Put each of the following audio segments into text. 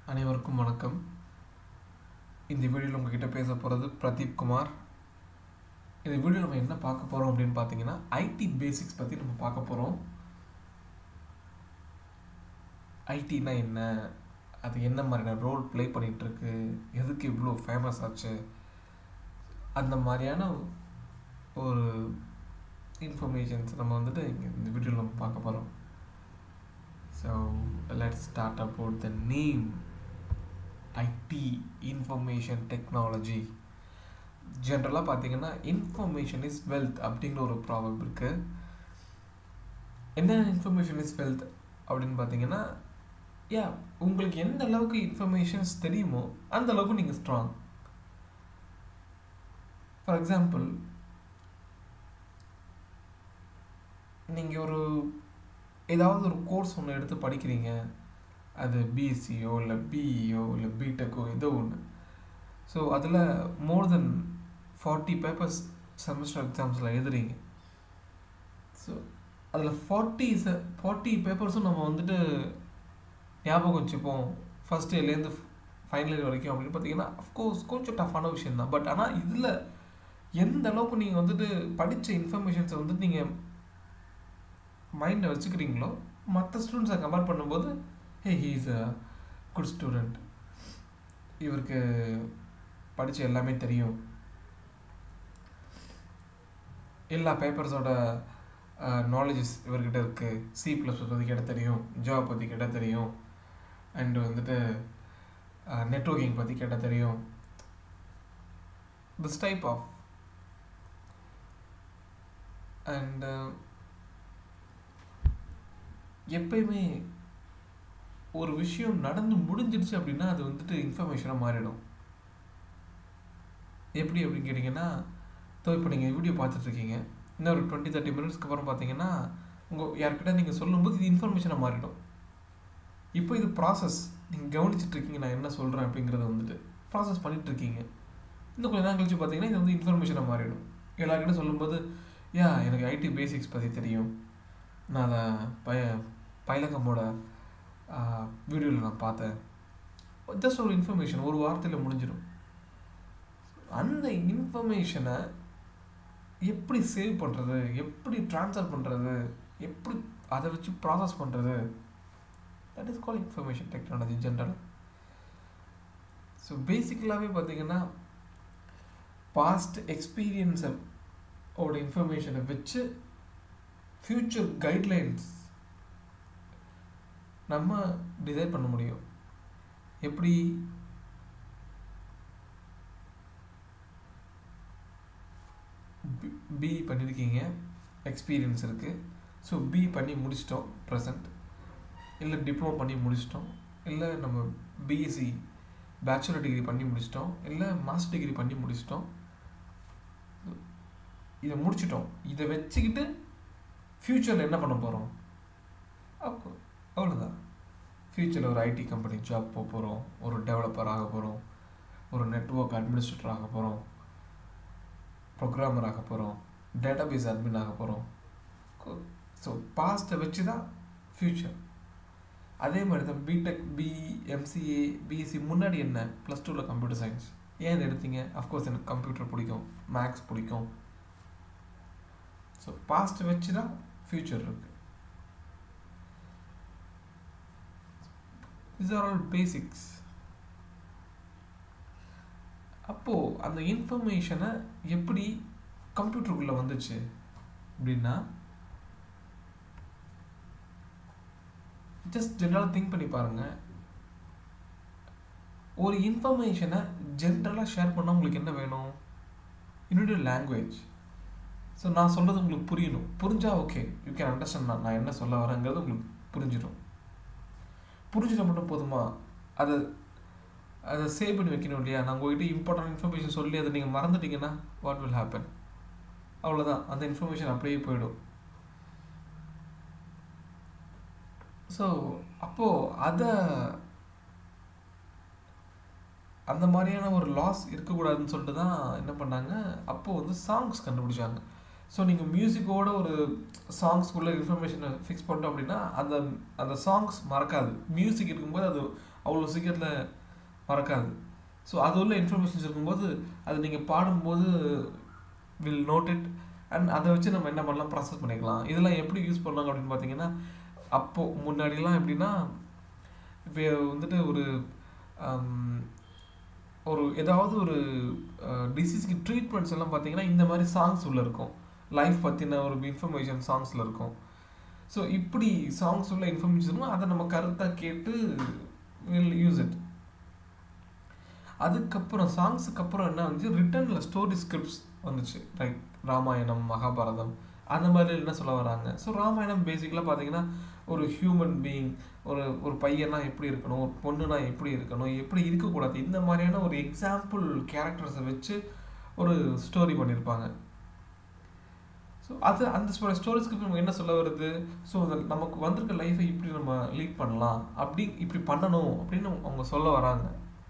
அனைவருக்கும் வணக்கம் இந்த வீடியோவில் உங்ககிட்ட பேச போகிறது பிரதீப் குமார் இந்த வீடியோ நம்ம என்ன பார்க்க போகிறோம் அப்படின்னு பார்த்தீங்கன்னா ஐடி பேசிக்ஸ் பற்றி நம்ம பார்க்க போகிறோம் ஐடினா என்ன அது என்ன மாதிரியான ரோல் ப்ளே பண்ணிகிட்ருக்கு எதுக்கு இவ்வளோ ஃபேமஸ் ஆச்சு அந்த மாதிரியான ஒரு இன்ஃபர்மேஷன்ஸ் நம்ம வந்துட்டு இங்கே இந்த வீடியோவில் நம்ம பார்க்க போகிறோம் so let's start about the name IT information technology ஜென்ரலாக பார்த்தீங்கன்னா இன்ஃபர்மேஷன் இஸ் வெல்த் அப்படிங்கிற ஒரு ப்ராப்ளம் இருக்குது என்ன இன்ஃபர்மேஷன் இஸ் வெல்த் அப்படின்னு பார்த்தீங்கன்னா யா உங்களுக்கு எந்த அளவுக்கு இன்ஃபர்மேஷன்ஸ் தெரியுமோ அந்த அளவுக்கு நீங்கள் ஸ்ட்ராங் ஃபார் எக்ஸாம்பிள் நீங்கள் ஒரு ஏதாவது ஒரு கோர்ஸ் ஒன்று எடுத்து படிக்கிறீங்க அது பிஎஸ்சியோ இல்லை பிஇஓ இல்லை பிடெக்கோ ஏதோ ஒன்று ஸோ அதில் more than forty papers semester எக்ஸாம்ஸில் எழுதுறீங்க ஸோ அதில் ஃபார்ட்டி ச ஃபார்ட்டி பேப்பர்ஸும் நம்ம வந்துட்டு ஞாபகம் வச்சுப்போம் ஃபஸ்ட் இயர்லேருந்து ஃபைனல் இயர் வரைக்கும் அப்படின்னு பார்த்தீங்கன்னா அஃப்கோர்ஸ் கொஞ்சம் டஃப்பான விஷயம் தான் பட் ஆனால் இதில் எந்த அளவுக்கு நீங்கள் வந்துட்டு படித்த இன்ஃபர்மேஷன்ஸை வந்துட்டு நீங்கள் மைண்டில் வச்சுக்கிறீங்களோ மற்ற ஸ்டூடெண்ட்ஸை கம்பேர் பண்ணும்போது hey he is a good student இவருக்கு படித்த எல்லாமே தெரியும் எல்லா பேப்பர்ஸோட நாலேஜஸ் இவர்கிட்ட இருக்குது சி ப்ளஸ் பற்றி கேட்ட தெரியும் ஜாப் பற்றி கேட்டால் தெரியும் அண்டு வந்துட்டு நெட்ஒர்க்கிங் பற்றி கேட்டால் தெரியும் திஸ் டைப் ஆஃப் அண்டு எப்பயுமே ஒரு விஷயம் நடந்து முடிஞ்சிடுச்சு அப்படின்னா அது வந்துட்டு இன்ஃபர்மேஷனாக மாறிடும் எப்படி அப்படின்னு கேட்டிங்கன்னா தோ இப்போ நீங்கள் வீடியோ பார்த்துட்ருக்கீங்க இன்னும் ஒரு டுவெண்ட்டி தேர்ட்டி மினிட்ஸ்க்கு அப்புறம் பார்த்தீங்கன்னா உங்கள் யார்கிட்ட நீங்கள் சொல்லும்போது இது இன்ஃபர்மேஷனாக மாறிடும் இப்போ இது ப்ராசஸ் நீங்கள் கவனிச்சிட்ருக்கீங்க நான் என்ன சொல்கிறேன் அப்படிங்கிறத வந்துட்டு ப்ராசஸ் பண்ணிகிட்ருக்கீங்க இன்னும் கொஞ்ச நேரம் கழிச்சு பார்த்தீங்கன்னா இது வந்து இன்ஃபர்மேஷனாக மாறிடும் எல்லாருக்கிட்ட சொல்லும்போது யா எனக்கு ஐடி பேசிக்ஸ் பற்றி தெரியும் நான் அதை பய பைலகமோட வீடியோவில் நான் பார்த்தேன் ஜஸ்ட் ஒரு இன்ஃபர்மேஷன் ஒரு வார்த்தையில் முடிஞ்சிடும் அந்த இன்ஃபர்மேஷனை எப்படி சேவ் பண்ணுறது எப்படி ட்ரான்ஸ்ஃபர் பண்ணுறது எப்படி அதை வச்சு ப்ராசஸ் பண்ணுறது that is call information technology general so பேசிக்கலாகவே பார்த்தீங்கன்னா பாஸ்ட் எக்ஸ்பீரியன்ஸை ஓட இன்ஃபர்மேஷனை வச்சு ஃப்யூச்சர் கைட்லைன்ஸ் நம்ம டிசைட் பண்ண முடியும் எப்படி பி பண்ணியிருக்கீங்க எக்ஸ்பீரியன்ஸ் இருக்குது ஸோ பி பண்ணி முடிச்சிட்டோம் ப்ரெசண்ட் இல்லை டிப்ளமோ பண்ணி முடிச்சிட்டோம் இல்லை நம்ம பிஎஸ்சி பேச்சுலர் டிகிரி பண்ணி முடிச்சிட்டோம் இல்லை மாஸ்டர் டிகிரி பண்ணி முடிச்சிட்டோம் இதை முடிச்சிட்டோம் இதை வச்சுக்கிட்டு ஃப்யூச்சரில் என்ன பண்ண போகிறோம் அப்போ அவ்வளோதான் ஃப்யூச்சரில் ஒரு ஐடி கம்பெனி ஜாப் போக போகிறோம் ஒரு டெவலப்பர் ஆக போகிறோம் ஒரு நெட்ஒர்க் அட்மினிஸ்ட்ரேட்டர் ஆக போகிறோம் ப்ரோக்ராமர் ஆக போகிறோம் டேட்டாபேஸ் அட்மின் ஆக போகிறோம் ஸோ பாஸ்ட்டை வச்சு தான் ஃப்யூச்சர் அதே மாதிரி தான் பிடெக் பி எம்சிஏ பிஎஸ்சி முன்னாடி என்ன ப்ளஸ் டூவில் கம்ப்யூட்டர் சயின்ஸ் ஏன் இதை எடுத்தீங்க அஃப்கோர்ஸ் எனக்கு கம்ப்யூட்டர் பிடிக்கும் மேக்ஸ் பிடிக்கும் ஸோ பாஸ்ட்டை வச்சு தான் ஃப்யூச்சர் இருக்குது இஸ் ஆர் ஆல் பேசிக்ஸ் அப்போது அந்த இன்ஃபர்மேஷனை எப்படி கம்ப்யூட்டருக்குள்ளே வந்துச்சு அப்படின்னா ஜஸ்ட் ஜென்ரலாக திங்க் பண்ணி பாருங்கள் ஒரு இன்ஃபர்மேஷனை ஜென்ரலாக ஷேர் பண்ணால் உங்களுக்கு என்ன வேணும் என்னுடைய லாங்குவேஜ் ஸோ நான் சொல்கிறது உங்களுக்கு புரியணும் புரிஞ்சால் ஓகே யூ கேன் அண்டர்ஸ்டாண்ட் நான் நான் என்ன சொல்ல வரேங்கிறது உங்களுக்கு புரிஞ்சிடும் புரிஞ்சிட மட்டும் போதுமா அதை அதை சேவ் பண்ணி வைக்கணும் இல்லையா நான் உங்கள்கிட்ட இம்பார்ட்டன்ட் இன்ஃபர்மேஷன் சொல்லி அதை நீங்கள் மறந்துட்டீங்கன்னா வாட் வில் ஹேப்பன் அவ்வளோதான் அந்த இன்ஃபர்மேஷன் அப்படியே போயிடும் ஸோ அப்போது அதை அந்த மாதிரியான ஒரு லாஸ் இருக்கக்கூடாதுன்னு சொல்லிட்டு தான் என்ன பண்ணாங்க அப்போது வந்து சாங்ஸ் கண்டுபிடிச்சாங்க ஸோ நீங்கள் மியூசிக்கோட ஒரு சாங்ஸ்க்குள்ளே இன்ஃபர்மேஷனை ஃபிக்ஸ் பண்ணிட்டோம் அப்படின்னா அந்த அந்த சாங்ஸ் மறக்காது மியூசிக் இருக்கும்போது அது அவ்வளோ சீக்கிரத்தில் மறக்காது ஸோ அது உள்ள இன்ஃபர்மேஷன்ஸ் இருக்கும்போது அது நீங்கள் பாடும்போது வில் நோட் இட் அண்ட் அதை வச்சு நம்ம என்ன பண்ணலாம் ப்ராசஸ் பண்ணிக்கலாம் இதெல்லாம் எப்படி யூஸ் பண்ணாங்க அப்படின்னு பார்த்தீங்கன்னா அப்போது முன்னாடிலாம் எப்படின்னா இப்போ வந்துட்டு ஒரு ஹம், ஒரு ஏதாவது ஒரு டிசீஸ்க்கு ட்ரீட்மெண்ட்ஸ் எல்லாம் பார்த்தீங்கன்னா இந்த மாதிரி சாங்ஸ் உள்ள இருக்கும் லைஃப் பற்றின ஒரு இன்ஃபர்மேஷன் சாங்ஸில் இருக்கும் ஸோ இப்படி சாங்ஸ் உள்ள இன்ஃபர்மேஷன் இருக்கும் அதை நம்ம கருத்தாக கேட்டு வில் யூஸ் இட் அதுக்கப்புறம் சாங்ஸுக்கு அப்புறம் என்ன வந்துச்சு ரிட்டர்னில் ஸ்டோரி ஸ்கிரிப்ட்ஸ் வந்துச்சு ரைட் ராமாயணம் மகாபாரதம் அந்த மாதிரி என்ன சொல்ல வராங்க ஸோ ராமாயணம் பேசிக்கலாக பார்த்தீங்கன்னா ஒரு ஹியூமன் பீயிங் ஒரு ஒரு பையனா எப்படி இருக்கணும் ஒரு பொண்ணுனா எப்படி இருக்கணும் எப்படி இருக்கக்கூடாது இந்த மாதிரியான ஒரு எக்ஸாம்பிள் கேரக்டர்ஸை வச்சு ஒரு ஸ்டோரி பண்ணியிருப்பாங்க ஸோ அது அந்த ஸ்டோரிஸ்க்கு நம்ம என்ன சொல்ல வருது ஸோ நமக்கு வந்திருக்க லைஃப்பை இப்படி நம்ம லீட் பண்ணலாம் அப்படி இப்படி பண்ணணும் அப்படின்னு அவங்க சொல்ல வராங்க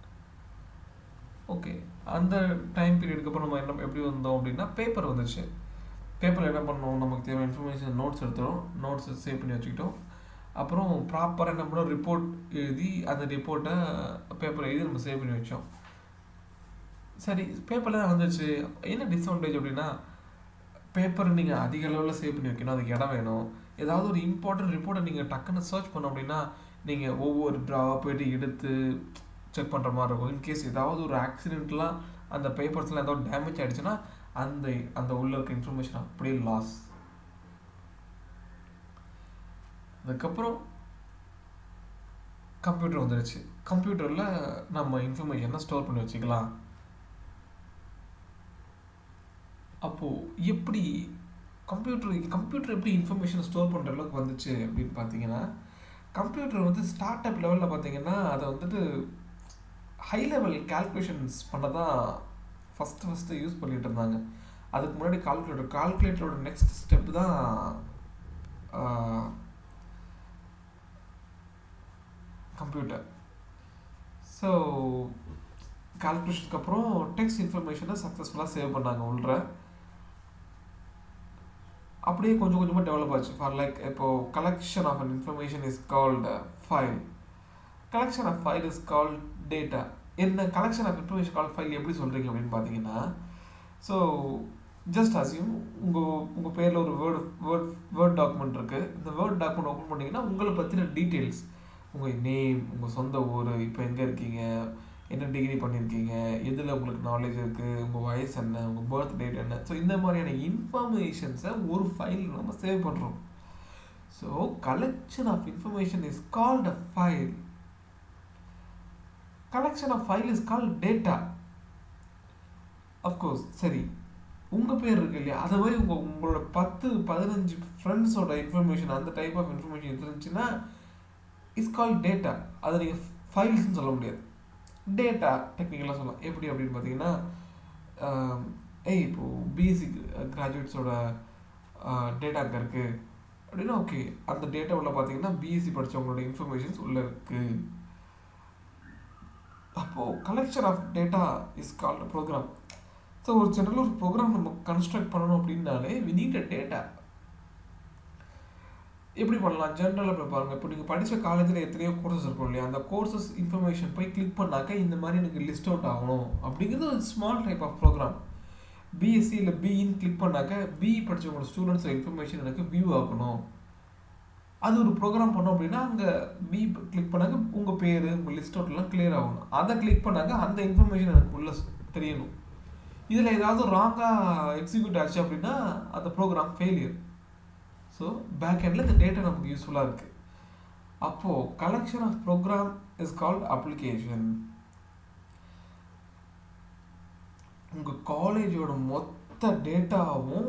ஓகே அந்த டைம் பீரியடுக்கு அப்புறம் நம்ம என்ன எப்படி வந்தோம் அப்படின்னா பேப்பர் வந்துச்சு பேப்பரில் என்ன பண்ணோம் நமக்கு தேவையான இன்ஃபர்மேஷன் நோட்ஸ் எடுத்துகிறோம் நோட்ஸ் சேவ் பண்ணி வச்சுக்கிட்டோம் அப்புறம் ப்ராப்பராக என்ன பண்ணோம் ரிப்போர்ட் எழுதி அந்த ரிப்போர்ட்டை பேப்பர் எழுதி நம்ம சேவ் பண்ணி வச்சோம் சரி பேப்பரில் தான் வந்துச்சு என்ன டிஸ்அட்வான்டேஜ் அப்படின்னா பேப்பர் நீங்கள் அதிக அளவில் சேவ் பண்ணி வைக்கணும் அதுக்கு இடம் வேணும் ஏதாவது ஒரு இம்பார்ட்டன்ட் ரிப்போர்ட்டை நீங்கள் டக்குன்னு சர்ச் பண்ணோம் அப்படின்னா நீங்கள் ஒவ்வொரு ட்ராவாக போயிட்டு எடுத்து செக் பண்ணுற மாதிரி இருக்கும் இன்கேஸ் ஏதாவது ஒரு ஆக்சிடென்ட்லாம் அந்த பேப்பர்ஸ்லாம் ஏதாவது டேமேஜ் ஆகிடுச்சுன்னா அந்த அந்த உள்ள இருக்க இன்ஃபர்மேஷன் அப்படியே லாஸ் அதுக்கப்புறம் கம்ப்யூட்டர் வந்துருச்சு கம்ப்யூட்டரில் நம்ம இன்ஃபர்மேஷனை ஸ்டோர் பண்ணி வச்சுக்கலாம் அப்போது எப்படி கம்ப்யூட்டர் கம்ப்யூட்டர் எப்படி இன்ஃபர்மேஷன் ஸ்டோர் பண்ணுற அளவுக்கு வந்துச்சு அப்படின்னு பார்த்தீங்கன்னா கம்ப்யூட்டர் வந்து ஸ்டார்ட் அப் லெவலில் பார்த்தீங்கன்னா அதை வந்துட்டு ஹை லெவல் கால்குலேஷன்ஸ் பண்ண தான் ஃபஸ்ட்டு ஃபஸ்ட்டு யூஸ் பண்ணிகிட்டு இருந்தாங்க அதுக்கு முன்னாடி கால்குலேட்டர் கால்குலேட்டரோட நெக்ஸ்ட் ஸ்டெப் தான் கம்ப்யூட்டர் ஸோ கால்குலேஷனுக்கு அப்புறம் டெக்ஸ்ட் இன்ஃபர்மேஷனை சக்ஸஸ்ஃபுல்லாக சேவ் பண்ணாங்க உள்ள அப்படியே கொஞ்சம் கொஞ்சமாக டெவலப் ஆச்சு ஃபார் லைக் இப்போது collection of an information is called file collection of file is called data என்ன collection of information call file எப்படி சொல்கிறீங்க அப்படின்னு பார்த்தீங்கன்னா ஸோ ஜஸ்ட் அசியூம் உங்கள் உங்கள் பேரில் ஒரு வேர்டு வேர்ட் வேர்ட் டாக்குமெண்ட் இருக்குது இந்த வேர்ட் டாக்குமெண்ட் ஓப்பன் பண்ணிங்கன்னா உங்களை பற்றின டீட்டெயில்ஸ் உங்கள் நேம் உங்கள் சொந்த ஊர் இப்போ எங்கே இருக்கீங்க என்ன டிகிரி பண்ணியிருக்கீங்க எதில் உங்களுக்கு நாலேஜ் இருக்குது உங்கள் வயசு என்ன உங்கள் பர்த் டேட் என்ன ஸோ இந்த மாதிரியான இன்ஃபர்மேஷன்ஸை ஒரு ஃபைல் நம்ம சேவ் பண்ணுறோம் so collection of information is called a file collection of file is call data of course சரி உங்கள் பேர் இருக்கு இல்லையா அதை மாதிரி உங்கள் உங்களோட பத்து பதினஞ்சு ஃப்ரெண்ட்ஸோட இன்ஃபர்மேஷன் அந்த டைப் ஆஃப் இன்ஃபர்மேஷன் இருந்துச்சுன்னா இஸ் கால் டேட்டா அதை நீங்கள் ஃபைல்ஸ்னு சொல்ல முடியாது டேட்டா டெக்னிக்கலாக சொல்லலாம் எப்படி அப்படின்னு பார்த்தீங்கன்னா ஏய் இப்போது பிஎஸ்சி கிராஜுவேட்ஸோட டேட்டா அங்கே இருக்குது அப்படின்னா ஓகே அந்த டேட்டா உள்ள பார்த்தீங்கன்னா பிஎஸ்சி படித்தவங்களோட இன்ஃபர்மேஷன்ஸ் உள்ளே இருக்குது அப்போது collection of data is called program so ஒரு ஜெனரல் ஒரு ப்ரோக்ராம் நம்ம கன்ஸ்ட்ரக்ட் பண்ணணும் அப்படின்னாலே வி நீட் அ டேட்டா எப்படி பண்ணலாம் ஜென்ரலாக இப்போ பாருங்கள் இப்போ நீங்கள் படித்த காலேஜில் எத்தனையோ கோர்சஸ் இருக்கும் இல்லையா அந்த கோர்சஸ் இன்ஃபர்மேஷன் போய் கிளிக் பண்ணாக்க இந்த மாதிரி எனக்கு லிஸ்ட் அவுட் ஆகணும் அப்படிங்கிறது ஒரு small type of program BSc இல்லை பிஇன்னு கிளிக் பண்ணாக்க பிஇ படித்தவங்களோட ஸ்டூடெண்ட்ஸோட இன்ஃபர்மேஷன் எனக்கு வியூ ஆகணும் அது ஒரு ப்ரோக்ராம் பண்ணோம் அப்படின்னா அங்கே பி கிளிக் பண்ணாக்க உங்கள் பேர் உங்கள் லிஸ்ட் அவுட்லாம் கிளியர் ஆகணும் அதை கிளிக் பண்ணாக்க அந்த இன்ஃபர்மேஷன் எனக்கு உள்ள தெரியணும் இதில் ஏதாவது ராங்காக எக்ஸிக்யூட் ஆச்சு அப்படின்னா அந்த ப்ரோக்ராம் ஃபெயிலியர் ஸோ பேக் எண்டில் இந்த டேட்டா நமக்கு யூஸ்ஃபுல்லாக இருக்குது அப்போது collection of program is called application உங்கள் காலேஜோட மொத்த டேட்டாவும்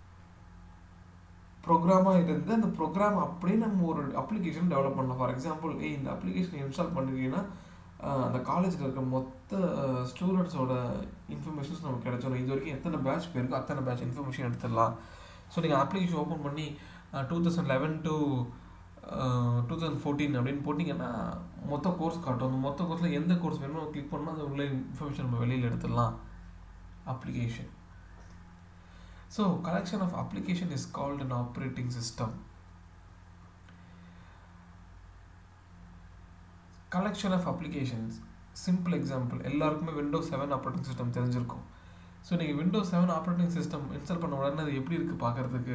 ப்ரோக்ராமாக இருந்து அந்த ப்ரோக்ராம் அப்படியே நம்ம ஒரு அப்ளிகேஷன் டெவலப் பண்ணலாம் ஃபார் எக்ஸாம்பிள் ஏய் இந்த அப்ளிகேஷன் இன்ஸ்டால் பண்ணிட்டீங்கன்னா அந்த காலேஜில் இருக்க மொத்த ஸ்டூடெண்ட்ஸோட இன்ஃபர்மேஷன்ஸ் நமக்கு கிடைச்சிடும் இது வரைக்கும் எத்தனை பேட்ச் போயிருக்கோ அத்தனை பேட்ச் இன்ஃபர்மேஷன் எடுத்துடலாம் ஸோ நீங்கள் அப்ளிகேஷன் ஓப்பன் பண்ணி two thousand eleven to two thousand fourteen அப்படின்னு போட்டிங்கன்னா மொத்த கோர்ஸ் காட்டும் அந்த மொத்த கோர்ஸில் எந்த கோர்ஸ் வேணுமோ கிளிக் பண்ணால் அது உள்ள இன்ஃபர்மேஷன் நம்ம வெளியில் எடுத்துடலாம் application so collection of application is called an operating system collection of applications simple example எல்லாருக்குமே விண்டோஸ் செவன் ஆப்ரேட்டிங் சிஸ்டம் தெரிஞ்சிருக்கும் ஸோ நீங்கள் Windows seven operating system install பண்ண உடனே அது எப்படி இருக்குது பார்க்குறதுக்கு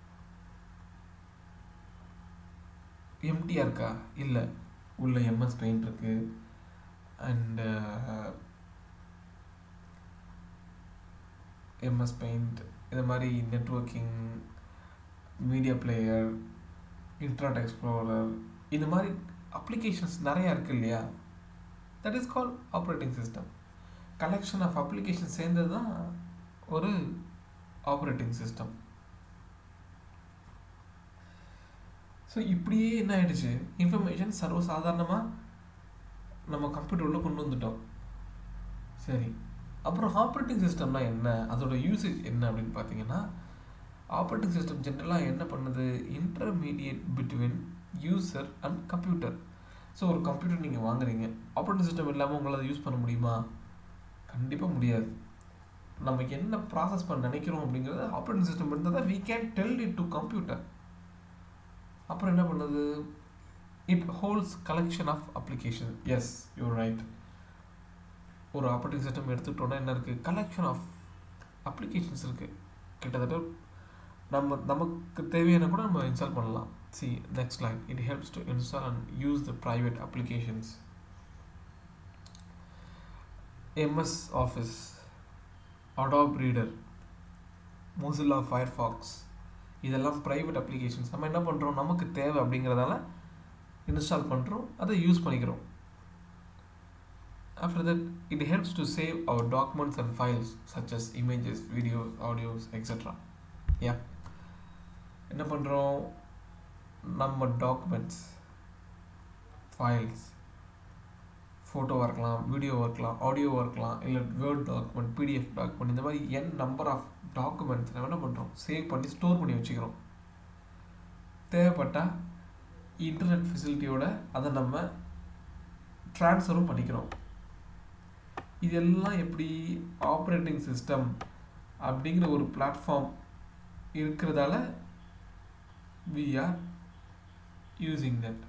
எம்டியாக இருக்கா இல்லை உள்ள எம்எஸ் பெயிண்ட் இருக்குது அண்டு எம்எஸ் பெயிண்ட் இது மாதிரி networking media player Internet Explorer இந்த மாதிரி அப்ளிகேஷன்ஸ் நிறையா இருக்குது இல்லையா that is call operating system collection of application சேர்ந்தது தான் ஒரு ஆப்ரேட்டிங் சிஸ்டம் ஸோ இப்படியே என்ன ஆயிடுச்சு இன்ஃபர்மேஷன் சர்வசாதாரணமாக நம்ம கம்ப்யூட்டரில் கொண்டு வந்துட்டோம் சரி அப்புறம் ஆப்ரேட்டிங் சிஸ்டம்னா என்ன அதோட யூசேஜ் என்ன அப்படின்னு பார்த்தீங்கன்னா ஆப்ரேட்டிங் சிஸ்டம் ஜென்ரலாக என்ன பண்ணுது intermediate between user and computer so ஒரு கம்ப்யூட்டர் நீங்கள் வாங்குறீங்க ஆப்ரேட்டிங் சிஸ்டம் இல்லாமல் உங்களால் யூஸ் பண்ண முடியுமா கண்டிப்பாக முடியாது நம்ம என்ன ப்ராசஸ் பண்ண நினைக்கிறோம் அப்படிங்கிறத ஆப்ரேட்டிங் சிஸ்டம் இருந்தால் தான் we can tell it to computer அப்புறம் என்ன பண்ணுது it holds collection of application yes you right ஒரு ஆப்ரேட்டிங் சிஸ்டம் எடுத்துக்கிட்டோன்னா என்ன இருக்குது கலெக்ஷன் ஆஃப் அப்ளிகேஷன்ஸ் இருக்குது கிட்டத்தட்ட நம்ம நமக்கு தேவையான கூட நம்ம இன்ஸ்டால் பண்ணலாம் see next line it helps to install and use the private applications MS Office Adobe Reader Mozilla Firefox இதெல்லாம் ப்ரைவேட் அப்ளிகேஷன்ஸ் நம்ம என்ன பண்ணுறோம் நமக்கு தேவை அப்படிங்கிறதால இன்ஸ்டால் பண்ணுறோம் அதை யூஸ் பண்ணிக்கிறோம் After that, it helps to save our documents and files such as images, videos, audios, etc. Yeah. என்ன பண்ணுறோம் நம்ம டாக்குமெண்ட்ஸ் ஃபைல்ஸ் ஃபோட்டோவாக இருக்கலாம் வீடியோவாக இருக்கலாம் ஆடியோவாக இருக்கலாம் இல்லை வேர்ட் டாக்குமெண்ட் பிடிஎஃப் டாக்குமெண்ட் இந்த மாதிரி என் நம்பர் ஆஃப் டாக்குமெண்ட்ஸ் நம்ம என்ன பண்ணுறோம் சேவ் பண்ணி ஸ்டோர் பண்ணி வச்சுக்கிறோம் தேவைப்பட்டால் இன்டர்நெட் ஃபெசிலிட்டியோட அதை நம்ம ட்ரான்ஸ்ஃபரும் பண்ணிக்கிறோம் இதெல்லாம் எப்படி ஆப்ரேட்டிங் சிஸ்டம் அப்படிங்கிற ஒரு பிளாட்ஃபார்ம் இருக்கிறதால வி ஆர் யூஸிங் தட்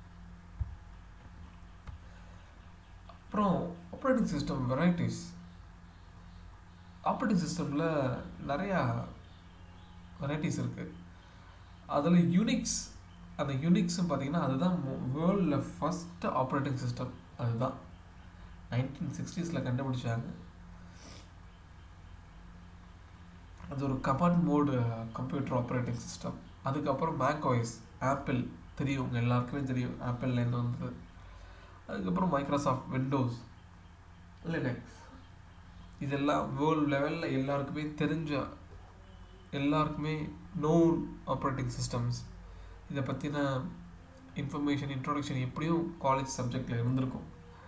அப்புறம் ஆப்ரேட்டிங் சிஸ்டம் வெரைட்டிஸ் ஆப்ரேட்டிங் சிஸ்டமில் நிறையா வெரைட்டிஸ் இருக்குது அதில் யூனிக்ஸ் அந்த யூனிக்ஸ்னு பார்த்தீங்கன்னா அதுதான் வேர்ல்டில் ஃபஸ்ட்டு ஆப்ரேட்டிங் சிஸ்டம் அதுதான் நைன்டீன் சிக்ஸ்டீஸில் கண்டுபிடிச்சாங்க அது ஒரு command mode computer operating system அதுக்கப்புறம் மேக் வாய்ஸ் ஆப்பிள் தெரியும் உங்கள் எல்லாருக்குமே தெரியும் ஆப்பிள்லேருந்து வந்தது அதுக்கப்புறம் மைக்ரோசாஃப்ட் விண்டோஸ் லினக்ஸ் இதெல்லாம் வேர்ல்டு லெவலில் எல்லாருக்குமே தெரிஞ்ச எல்லாருக்குமே நோன் ஆப்ரேட்டிங் சிஸ்டம்ஸ் இதை பற்றின இன்ஃபர்மேஷன் இன்ட்ரோடக்ஷன் எப்படியும் காலேஜ் சப்ஜெக்டில் இருந்திருக்கும்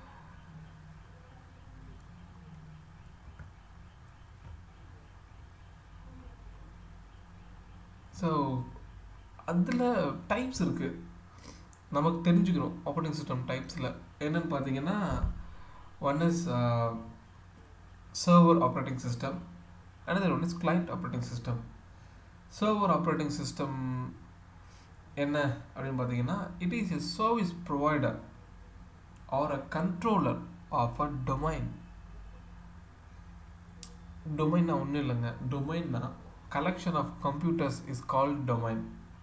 ஸோ அதில் டைப்ஸ் இருக்குது நமக்கு தெரிஞ்சுக்கணும் ஆப்ரேட்டிங் சிஸ்டம் டைப்ஸில் என்னென்னு பார்த்தீங்கன்னா one is server operating system another one is client operating system server operating system என்ன அப்படின்னு பார்த்தீங்கன்னா it is a service provider or a controller of a domain டொமைன்னா ஒன்றும் இல்லைங்க டொமைன்னா collection of computers is called domain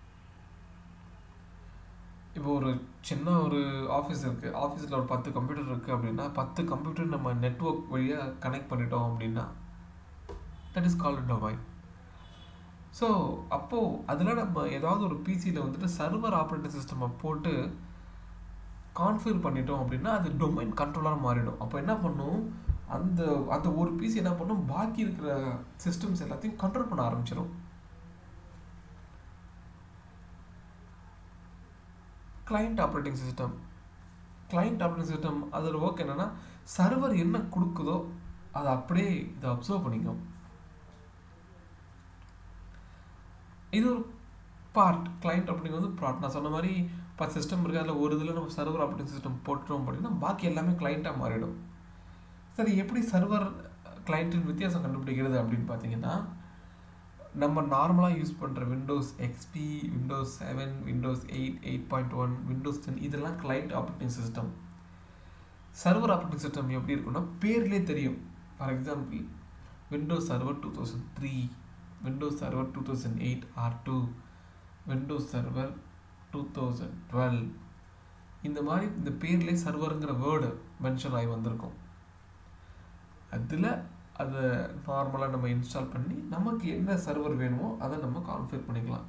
இப்போ ஒரு சின்ன ஒரு ஆஃபீஸ் இருக்குது ஆஃபீஸில் ஒரு பத்து கம்ப்யூட்டர் இருக்குது அப்படின்னா பத்து கம்ப்யூட்டர் நம்ம நெட்ஒர்க் வழியாக கனெக்ட் பண்ணிட்டோம் அப்படின்னா that is called domain so அப்போது அதில் நம்ம ஏதாவது ஒரு பிசியில் வந்துட்டு சர்வர் ஆப்ரேட்டிங் சிஸ்டமை போட்டு கான்ஃபிகர் பண்ணிட்டோம் அப்படின்னா அது டொமைன் கண்ட்ரோலாக மாறிடும் அப்போ என்ன பண்ணும் அந்த அந்த ஒரு பிசி என்ன பண்ணும் பாக்கி இருக்கிற சிஸ்டம்ஸ் எல்லாத்தையும் கண்ட்ரோல் பண்ண ஆரம்பிச்சிடும் client operating system client operating system அதோட ஒர்க் என்னென்னா சர்வர் என்ன கொடுக்குதோ அதை அப்படியே இதை அப்சர்வ் பண்ணிக்கும் இது ஒரு பார்ட் கிளைண்ட் ஆப்ரேட்டிங் வந்து பார்ட் நான் சொன்ன மாதிரி பத்து சிஸ்டம் இருக்குது அதில் ஒரு இதில் நம்ம சர்வர் ஆப்ரேட்டிங் சிஸ்டம் போட்டுட்டோம் அப்படின்னா பாக்கி எல்லாமே கிளைண்ட்டாக மாறிடும் சரி எப்படி சர்வர் கிளைண்ட்டின் வித்தியாசம் கண்டுபிடிக்கிறது அப்படின்னு பார்த்தீங்கன்னா நம்ம நார்மலாக யூஸ் பண்ணுற Windows XP Windows seven Windows eight eight point one Windows ten இதெல்லாம் client operating system server operating system எப்படி இருக்குன்னா பேர்லேயே தெரியும் for example Windows server two thousand three Windows server two thousand eight or two Windows server two thousand twelve இந்த மாதிரி இந்த பேர்லேயே சர்வருங்கிற word mention ஆகி வந்திருக்கும் அதில் அதை நார்மலாக நம்ம இன்ஸ்டால் பண்ணி நமக்கு என்ன சர்வர் வேணுமோ அதை நம்ம கான்ஃபிகர் பண்ணிக்கலாம்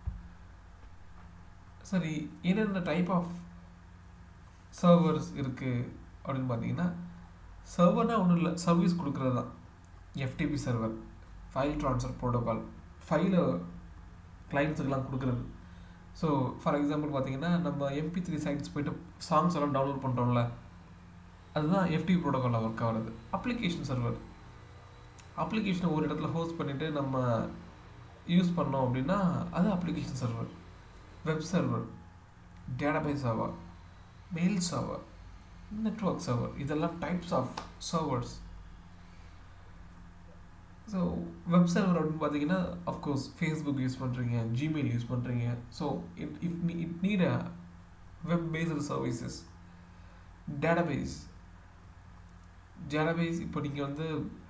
சரி என்னென்ன டைப் ஆஃப் சர்வர்ஸ் இருக்குது அப்படின்னு பார்த்தீங்கன்னா சர்வர்னால் ஒன்றும் இல்லை சர்வீஸ் கொடுக்குறது தான் FTP server file transfer protocol ஃபைலை கிளைண்ட்ஸுக்கெலாம் கொடுக்குறது ஸோ ஃபார் எக்ஸாம்பிள் பார்த்தீங்கன்னா நம்ம எம்பி த்ரீ சைட்ஸ் போய்ட்டு சாங்ஸ் எல்லாம் டவுன்லோட் பண்ணுறோம்ல அதுதான் எஃப்டி ப்ரோட்டோகாலில் ஒர்க் ஆகிறது அப்ளிகேஷன் சர்வர் அப்ளிகேஷனை ஒரு இடத்துல ஹோஸ்ட் பண்ணிவிட்டு நம்ம யூஸ் பண்ணோம் அப்படின்னா அது application server web server database server mail server network server இதெல்லாம் types of servers so web server அப்படின்னு பார்த்தீங்கன்னா அஃப்கோர்ஸ் ஃபேஸ்புக் யூஸ் பண்ணுறீங்க ஜிமெயில் யூஸ் பண்ணுறீங்க so it it it need a web based services database database இப்போ நீங்கள் வந்து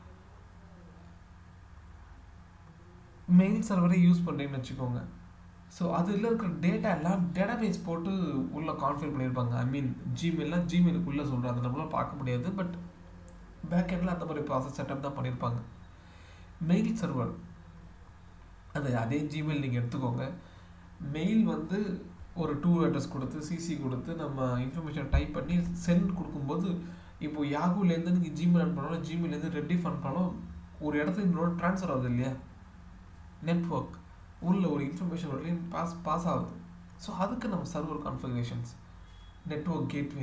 mail சர்வரை use பண்ணுறீங்கன்னு வச்சுக்கோங்க ஸோ அதில் இருக்கிற டேட்டா எல்லாம் டேட்டாபேஸ் போட்டு உள்ளே கான்ஃபிகர் பண்ணியிருப்பாங்க ஐ மீன் ஜிமெயிலாம் ஜிமெயிலுக்குள்ளே சொல்கிறேன் அதை நம்மளால் பார்க்க முடியாது பட் பேக் எண்டில் அந்த மாதிரி ப்ராசஸ் செட்டப் தான் பண்ணியிருப்பாங்க மெயில் சர்வர் அது அதே ஜிமெயில் நீங்கள் எடுத்துக்கோங்க மெயில் வந்து ஒரு டூ அட்ரஸ் கொடுத்து சிசி கொடுத்து நம்ம இன்ஃபர்மேஷன் டைப் பண்ணி சென்ட் கொடுக்கும்போது இப்போ யாகுலேருந்து நீங்கள் ஜிமெயில் அனுப்பினாலும் ஜிமெயிலேருந்து ரெட்டிஃப் அனுப்பினாலும் ஒரு இடத்துக்கு இன்னொரு ட்ரான்ஸ்ஃபர் ஆகுது இல்லையா நெட்ஒர்க் உள்ள ஒரு இன்ஃபர்மேஷன் ஒரு பாஸ் பாஸ் ஆகுது ஸோ அதுக்கு நம்ம சர்வர் கான்ஃபிகரேஷன்ஸ் நெட்ஒர்க் கேட்வே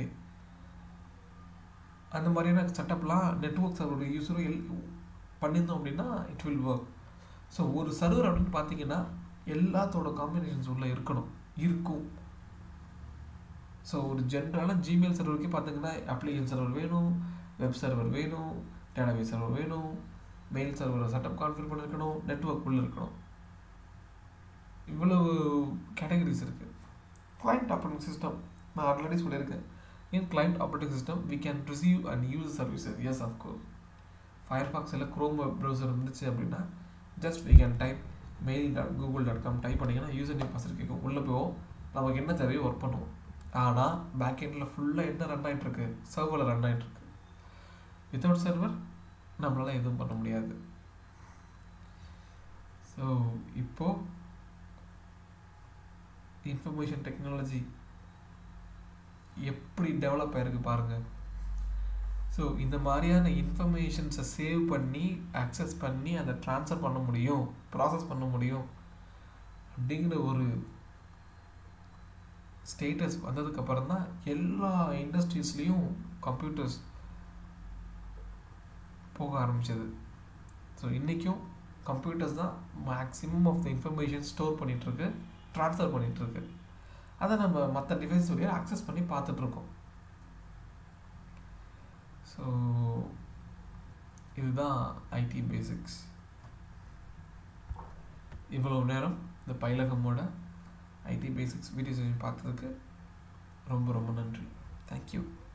அந்த மாதிரியான செட்டப்லாம் நெட்ஒர்க் சர்வர் யூஸரும் எல் பண்ணியிருந்தோம் அப்படின்னா இட் வில் ஒர்க் ஸோ ஒரு சர்வர் அப்படின்னு பார்த்தீங்கன்னா எல்லாத்தோட காம்பினேஷன்ஸ் உள்ளே இருக்கணும் இருக்கும் ஸோ ஒரு ஜென்ரலான ஜிமெயில் சர்வருக்கே பார்த்தீங்கன்னா அப்ளிகேஷன் சர்வர் வேணும் வெப் சர்வர் வேணும் டேட்டாபேஸ் சர்வர் வேணும் மெயில் சர்வரை செட்டப் கான்ஃபிகர் பண்ணியிருக்கணும் நெட்ஒர்க் உள்ளே இருக்கணும் இவ்வளவு கேட்டகரிஸ் இருக்குது கிளைண்ட் ஆப்ரேட்டிங் சிஸ்டம் நான் ஆல்ரெடி சொல்லியிருக்கேன் in client operating system we can receive and use services yes of course Firefox இல்லை க்ரோம் ப்ரௌசர் இருந்துச்சு அப்படின்னா just we can type mail dot Google dot com type பண்ணிங்கன்னா யூசர் நேம் பாஸ்வேர்ட் கேட்கும் உள்ளே போவோம் நமக்கு என்ன தேவையோ ஒர்க் பண்ணுவோம் ஆனால் பேக் எண்டில் ஃபுல்லாக என்ன ரன் ஆகிட்டுருக்கு சர்வரில் ரன் ஆகிட்டுருக்கு வித்தவுட் சர்வர் நம்மளால் எதுவும் பண்ண முடியாது ஸோ இப்போது இன்ஃபர்மேஷன் டெக்னாலஜி எப்படி டெவலப் ஆயிருக்கு பாருங்கள் ஸோ இந்த மாதிரியான இன்ஃபர்மேஷன்ஸை சேவ் பண்ணி அக்சஸ் பண்ணி அதை ட்ரான்ஸ்ஃபர் பண்ண முடியும் ப்ராசஸ் பண்ண முடியும் அப்படிங்கிற ஒரு ஸ்டேட்டஸ் வந்ததுக்கப்புறம் தான் எல்லா இண்டஸ்ட்ரீஸ்லேயும் கம்ப்யூட்டர்ஸ் போக ஆரம்பிச்சது ஸோ இன்றைக்கும் கம்ப்யூட்டர்ஸ் தான் maximum of the information store பண்ணிகிட்ருக்கு ட்ரான்ஸ்ஃபர் பண்ணிகிட்ருக்கு அதை நம்ம மற்ற டிவைஸ் வழியாக அக்சஸ் பண்ணி பார்த்துட்ருக்கோம் ஸோ இதுதான் ஐடி பேசிக்ஸ் இவ்வளோ நேரம் இந்த பயிலகமோட ஐடி பேசிக்ஸ் வீடியோஸ் பார்த்ததுக்கு ரொம்ப ரொம்ப நன்றி தேங்க்யூ